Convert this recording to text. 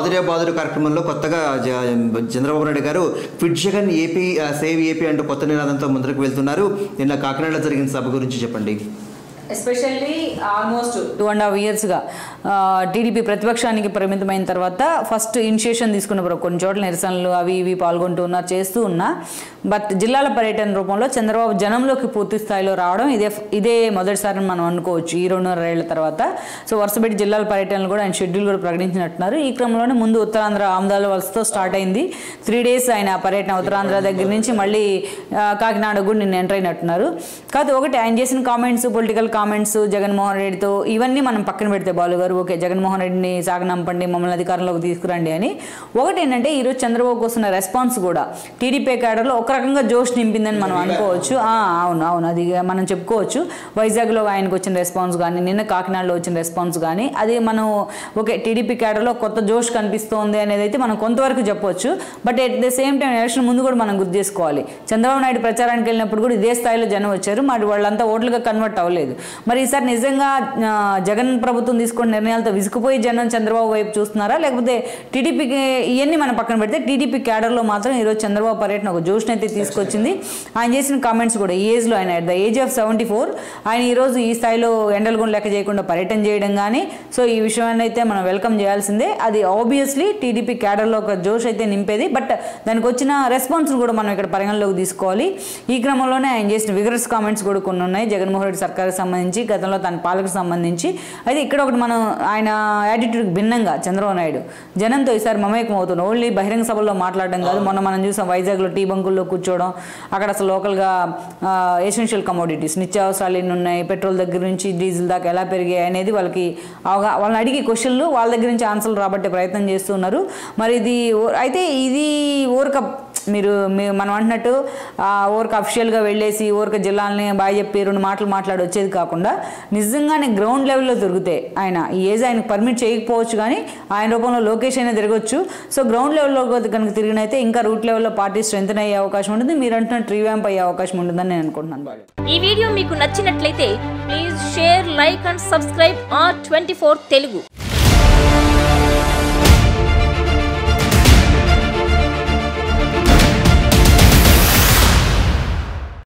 ఆదురే బాదురు కార్యక్రమంలో కొత్తగా జ- చంద్రబాబు నాయుడు గారు ఫిట్ జగన్ ఏపీ ఆ, సేవ్ ఏపీ అంటూ కొత్త నినాదంతో ముందుకు వెళ్తున్నారు నిన్న కాకినాడలో జరిగిన సభ గురించి చెప్పండి especially almost two and half ఇయర్స్గా టీడీపీ ప్రతిపక్షానికి పరిమితమైన తర్వాత ఫస్ట్ ఇనిషియేషన్ తీసుకున్నప్పుడు కొన్ని చోట్ల నిరసనలు అవి ఇవి పాల్గొంటూ ఉన్నారు చేస్తూ ఉన్నా బట్ జిల్లాల పర్యటన రూపంలో చంద్రబాబు జనంలోకి పూర్తి స్థాయిలో రావడం ఇదే ఇదే మొదటిసారి మనం అనుకోవచ్చు ఈ రెండున్నర ఏళ్ల తర్వాత సో వరుసపెట్టి జిల్లాల పర్యటనలు కూడా ఆయన షెడ్యూల్ కూడా ప్రకటించినట్టున్నారు ఈ క్రమంలోనే ముందు ఉత్తరాంధ్ర ఆమదాల వలసతో స్టార్ట్ అయింది త్రీ డేస్ ఆయన పర్యటన ఉత్తరాంధ్ర దగ్గర నుంచి మళ్ళీ ఆ, కాకినాడ కూడా నిన్న ఎంటర్ అయినట్టున్నారు కాదు ఒకటి ఆయన చేసిన కామెంట్స్ పొలిటికల్ కామెంట్స్ జగన్మోహన్ రెడ్డితో ఇవన్నీ మనం పక్కన పెడితే బాలు గారు ఓకే జగన్మోహన్ రెడ్డిని సాగనంపండి మమ్మల్ని అధికారంలోకి తీసుకురండి అని ఒకటి ఏంటంటే ఈరోజు చంద్రబాబుకు వస్తున్న రెస్పాన్స్ కూడా టీడీపీ క్యాడర్లో ఒక రకంగా జోష్ నింపిందని మనం అనుకోవచ్చు ఆ, అవును అవును అది మనం చెప్పుకోవచ్చు వైజాగ్లో ఆయనకు వచ్చిన రెస్పాన్స్ కానీ నిన్న కాకినాడలో వచ్చిన రెస్పాన్స్ కానీ అది మనం ఓకే టీడీపీ క్యాడర్లో కొత్త జోష్ కనిపిస్తోంది అనేది అయితే మనం కొంతవరకు చెప్పొచ్చు but at the same time election ముందు కూడా మనం గుర్తు చేసుకోవాలి చంద్రబాబు నాయుడు ప్రచారానికి వెళ్ళినప్పుడు కూడా ఇదే స్థాయిలో జనం వచ్చారు మరి వాళ్ళంతా ఓట్లుగా కన్వర్ట్ అవ్వలేదు మరి ఈసారి నిజంగా ఆ, జగన్ ప్రభుత్వం తీసుకున్న నిర్ణయాలతో విసుకుపోయి జనం చంద్రబాబు వైపు చూస్తున్నారా లేకపోతే టీడీపీకి ఇవన్నీ మనం పక్కన పెడితే టీడీపీ క్యాడర్లో మాత్రం ఈరోజు చంద్రబాబు పర్యటన ఒక జోష్ని అయితే తీసుకొచ్చింది ఆయన చేసిన కామెంట్స్ కూడా ఈ ఏజ్లో ఆయన at the age of seventy four ఆయన ఈరోజు ఈ స్థాయిలో ఎండలు కూడా లెక్క చేయకుండా పర్యటన చేయడం కానీ సో ఈ విషయాన్ని అయితే మనం వెల్కమ్ చేయాల్సిందే అది ఆబ్వియస్లీ టీడీపీ క్యాడర్లో ఒక జోష్ అయితే నింపేది బట్ దానికి వచ్చిన రెస్పాన్స్ను కూడా మనం ఇక్కడ పరిగణలోకి తీసుకోవాలి ఈ క్రమంలోనే ఆయన చేసిన విగరస్ కామెంట్స్ కూడా కొన్ని ఉన్నాయి జగన్మోహన్ రెడ్డి సర్కార్కి సంబంధించి గతంలో తన పాలకు సంబంధించి అయితే ఇక్కడ ఒకటి మనం ఆయన యాటిట్యూడ్కి భిన్నంగా చంద్రబాబు నాయుడు జనంతో ఈసారి మమేకం అవుతున్నాం ఓన్లీ బహిరంగ సభల్లో మాట్లాడడం కాదు మొన్న మనం చూసాం వైజాగ్లో టీ బంకుల్లో కూర్చోవడం అక్కడ అసలు లోకల్గా ఎసెన్షియల్ కమోడిటీస్ నిత్యావసరాలు ఎన్ని ఉన్నాయి పెట్రోల్ దగ్గర నుంచి డీజిల్ దాకా ఎలా పెరిగాయి అనేది వాళ్ళకి అవగా వాళ్ళని అడిగే క్వశ్చన్లు వాళ్ళ దగ్గర నుంచి ఆన్సర్లు రాబట్టే ప్రయత్నం చేస్తున్నారు మరి ఇది ఓ- అయితే ఇది ఓరక మీరు మీ- మనం అంటున్నట్టు ఆ, ఓరక అఫిషియల్గా వెళ్ళేసి ఓరక జిల్లాలని బాగా చెప్పి రెండు మాటలు మాట్లాడి వచ్చేది కాకుండా నిజంగానే గ్రౌండ్ లెవెల్లో దొరికితే ఆయన ఈ ఏజ్ ఆయనకు పర్మిట్ చేయకపోవచ్చు కానీ ఆయన రూపంలో లోకేష్ అయినా తిరగచ్చు సో గ్రౌండ్ లెవెల్లో కనుక తిరిగినైతే ఇంకా రూట్ లెవెల్లో పార్టీ స్ట్రెంత్ అయ్యే అవకాశం ఉంటుంది మీరు అంటున్నట్టు రీవ్యాంప్ అయ్యే అవకాశం ఉంటుందని నేను అనుకుంటున్నాను బాగా ఈ వీడియో మీకు నచ్చినట్లయితే please share like and subscribe R twenty Telugu